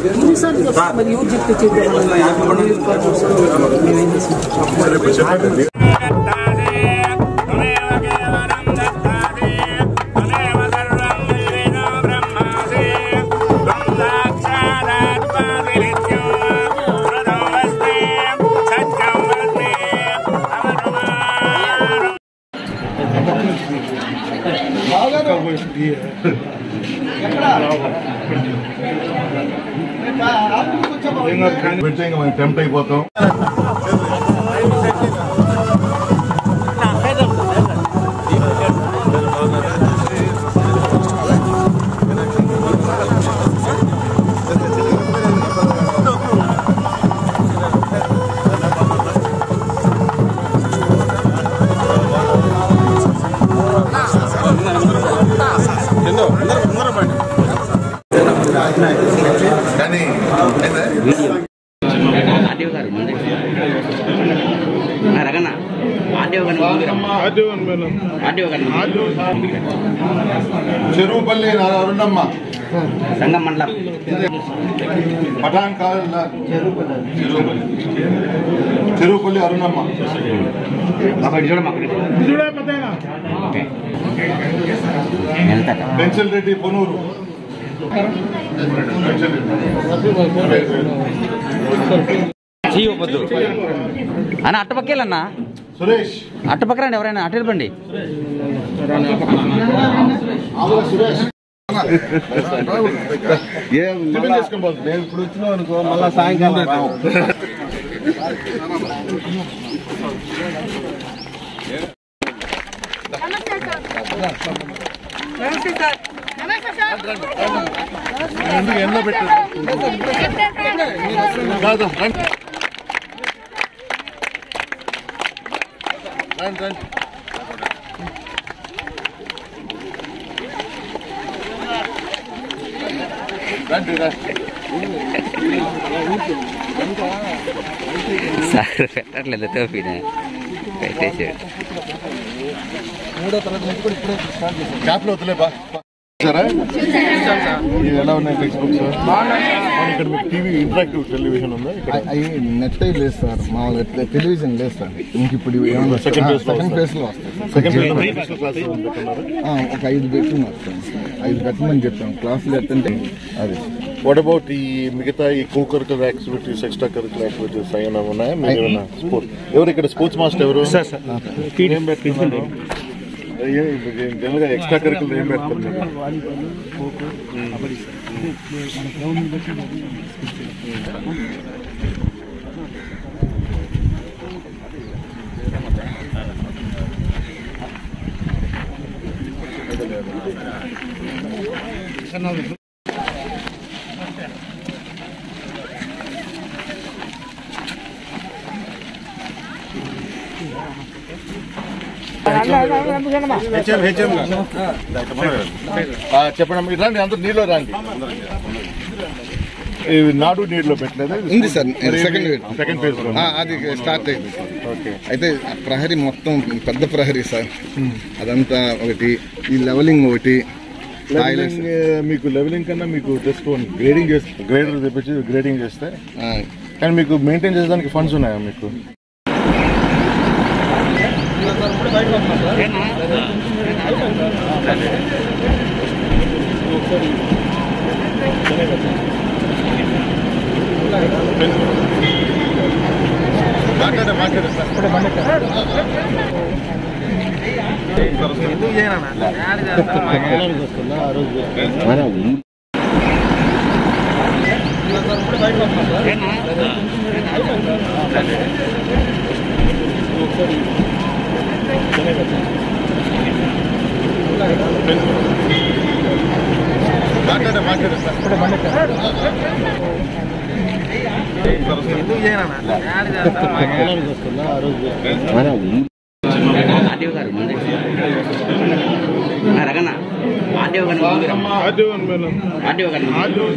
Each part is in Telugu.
ఈసారి మరి ఎవరు చెప్తే చేద్దామని మేమేం చేసాం పెడితే ఇంకా మనం టెంప్ట్ అయిపోతాం కానీ అయితే ఆర్డీఓ గారు ముందే ఆ, రగన్న ఆర్డీఓ గారిని ముందుకు రమ్మా. ఆర్డీఓ గారిని చెరువుపల్లి అరుణమ్మ సంగం మండలం పఠాన్ కాల చెరువుపల్లి చెరువుపల్లి అరుణమ్మ బాబా ఇటు చూడమ్మా ఓకే వెళ్తా పెన్సిల్ రెడ్డి పొనూరు పెన్సిల్ రెడ్డి. జీవొద్దు అన్న అట్టపక్కేలన్నా సురేష్ అట్టపక్క రండి ఎవరైనా అటు వెళ్ళిపోండి టిఫిన్ చేసుకొని పోతుంది. నేను ఇప్పుడు వచ్చినావు అనుకో మళ్ళా సాయంకాలం రావు. ఎందుకు ఎండ పెట్టు కాదు, రండి. రండి, రండి. రండి, రండి. సార్ పెట్టట్లేదు టోపీని పెట్టేసాడు క్యాప్లో వదిలే బా సరే ఇది ఎలా ఉన్నాయి టెక్స్ట్ బుక్స్ ఇక్కడ మీకు టీవీ ఇంటరాక్టివ్ టెలివిజన్ ఉందా ఇక్కడ అవి నెట్ అయి లేదు సార్ మామూలుగా ఇట్లా టెలివిజన్ లేదు సార్ ఇంక ఇప్పుడు ఏమన్నా Second phase లో సెకండ్ వస్తాయి. ఫేస్ లో వస్తాయి సెకండ్ స్పెషల్ క్లాస్ పెట్టున్నారు ఆ, ఒక ఐదు పెట్టున్నారు సార్ ఐదు పెట్టమని చెప్పాం క్లాసులు ఎత్తుంటే అది వాట్ అబౌట్ ఈ మిగతా ఈ co curricular activities extracurricular activities ఏమైనా ఉన్నాయా మీరు ఏమైనా స్పోర్ట్ ఎవరు ఇక్కడ స్పోర్ట్స్ మాస్టర్ ఎవరు ఏం పెట్టుకుంటారు జనరల్గా ఎక్స్ట్రా కరికులర్ ఏం పెడతారు మీరు? ఆ, చెప్పండి మీరు రండి అందరు నీళ్ళు రండి ఇవి నాడు నీటిలో పెట్టలేదు ఉంది sir, second phase. Second phase లో ఆ, అది స్టార్ట్ అయింది సార్ ఓకే అయితే ఆ ప్రహరీ మొత్తం పెద్ద ప్రహరీ సార్ అదంతా ఒకటి ఈ లెవెలింగ్ ఒకటి టాయిలెట్స్ లెవెలింగ్ మీకు లెవెలింగ్ కన్నా మీకు జస్ట్ గ్రేడింగ్ చేస్తే గ్రేడర్ తెప్పించి గ్రేడింగ్ చేస్తే ఆ, కానీ మీకు మెయింటైన్ చేసేదానికి ఫండ్స్ ఉన్నాయా మీకు మాట్లాడే మాట్లాడే సార్ మాట్లాడే మాట్లాడే సార్ ఆర్డీఓ గారు ముందే ఆ, రగన్న ఆర్డీఓ గారిని ముందుకు రమ్మా. ఆర్డీఓ గారిని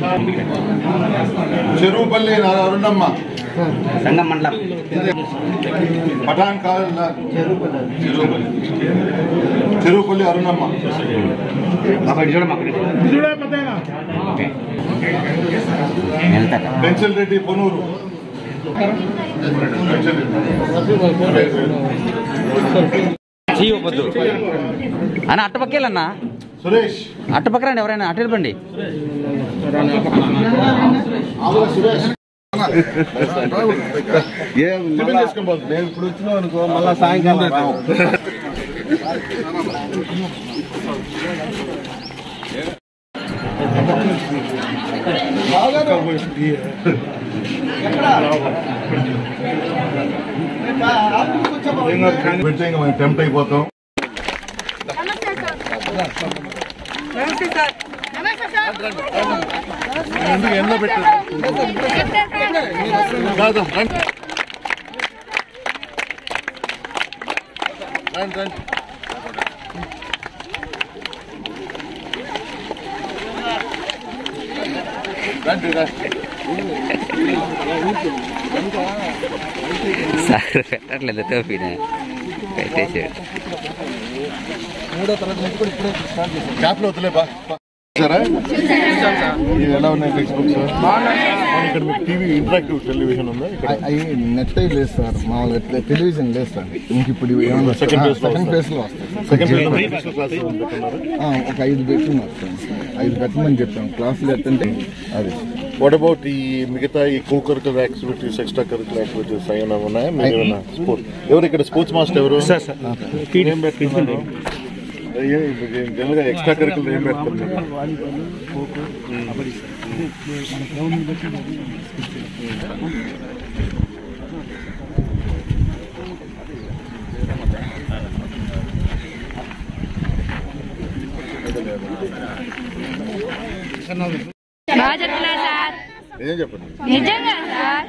చెరువుపల్లి అరుణమ్మ సంగం మండలం పఠాన్ కాల చెరువుపల్లి చెరువుపల్లి అరుణమ్మ పెన్సిల్ రెడ్డి పొనూరు పెన్సిల్ రెడ్డి. చేయవద్దు అన్న అట్టపక్కేలన్నా సురేష్ అట్టపక్క రండి ఎవరైనా అటు వెళ్ళండి టిఫిన్ చేసుకొని పోతుంది. నేను ఇప్పుడు వచ్చినావు అనుకో మళ్ళా సాయంకాలం రావు. పెడితే ఇంకా మనం టెంప్ట్ అయిపోతాం నమస్తే సార్ నమస్తే సార్ ఎందుకు ఎండ పెట్టు కాదు, రండి. రండి, రండి. రండి, రండి. సార్ పెట్టట్లేదు టోపీని పెట్టేసాడు క్యాప్లో వదిలే బా బా. చూసారా? ఇవి ఎలా ఉన్నాయి టెక్స్ట్ బుక్స్ ఇక్కడ మీకు టీవీ ఇంటరాక్టివ్ టెలివిజన్ ఉందా ఇక్కడ అవి నెట్ అయి లేదు సార్ మామూలుగా ఇట్లా టెలివిజన్ లేదు సార్ ఇంక ఇప్పుడు ఇవి ఏమన్నా Second phase లో సెకండ్ వస్తాయి. ఫేస్ లో వస్తాయి సెకండ్ స్పెషల్ క్లాసెస్ పెట్టున్నారు ఆ, ఒక ఐదు పెట్టున్నారు సార్ ఐదు పెట్టమని చెప్పాం క్లాసులు ఎత్తుంటే అది వాట్ అబౌట్ ఈ మిగతా ఈ co curricular activities extracurricular activities ఏమైనా ఉన్నాయా మీరు ఏమైనా స్పోర్ట్ ఎవరు ఇక్కడ స్పోర్ట్స్ మాస్టర్ ఎవరు ఏం పెట్టుకుంటారు జనరల్ గా ఎక్స్ట్రా కరికులర్ ఏం పెడుతున్నారు బాగా చెప్తున్నారు సార్ ఏం చెప్పండి నిజంగా సార్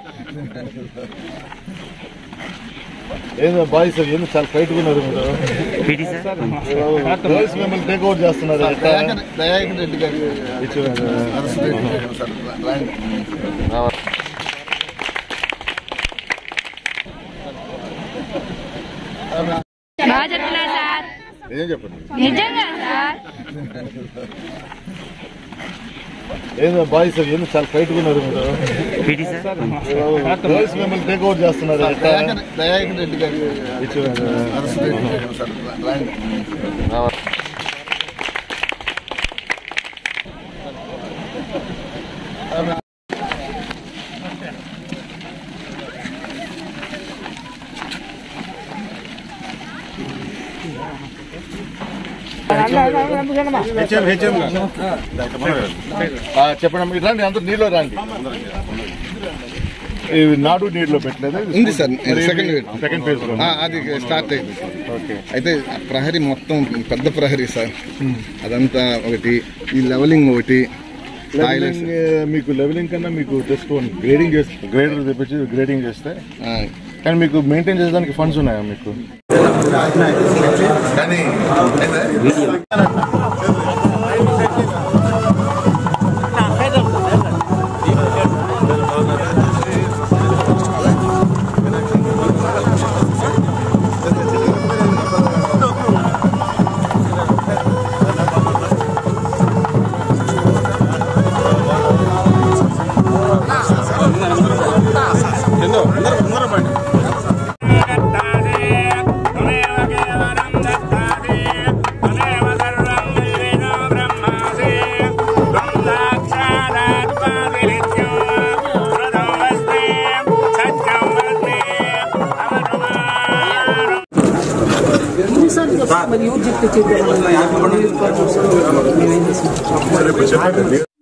ఏదో బాయ్స్ ఏందో చాలా ఫైట్ ఉన్నారు మీరు పీటీ సార్ గర్ల్స్ మిమ్మల్ని టేక్ ఓవర్ చేస్తున్నారు ఎట్లా? దయాకర్ దయాకర్ రెడ్డి గారి ఇచ్చారు. అరెస్ట్ చేశారు సార్ ర్యాంక్ బాగా చెప్తున్నారు సార్ ఏం చెప్పండి నిజంగా సార్ ఏదో బాయ్స్ ఏందో చాలా ఫైట్ ఉన్నారు మీరు పీటీ సార్ గర్ల్స్ మిమ్మల్ని టేక్ ఓవర్ చేస్తున్నారు ఎట్లా? దయాకర్ దయాకర్ రెడ్డి గారి ఇచ్చారు. అరెస్ట్ చేశారు సార్ ర్యాంక్ ఆ, చెప్పండి మీరు రండి అందరు నీళ్ళు రండి ఇవి నాడు నీటిలో పెట్టలేదు ఉంది sir, second phase. Second phase లో ఆ, అది స్టార్ట్ అయింది సార్ ఓకే అయితే ఆ ప్రహరీ మొత్తం పెద్ద ప్రహరీ సార్ అదంతా ఒకటి ఈ లెవెలింగ్ ఒకటి టాయిలెట్స్ లెవెలింగ్ మీకు లెవెలింగ్ కన్నా మీకు జస్ట్ గ్రేడింగ్ చేస్తే గ్రేడర్ తెప్పించి గ్రేడింగ్ చేస్తే కానీ మీకు మెయింటైన్ చేసేదానికి ఫండ్స్ ఉన్నాయా మీకు కానీ మరి యూజ్ చెప్తే చేద్దాం మేమేం చేస్తాం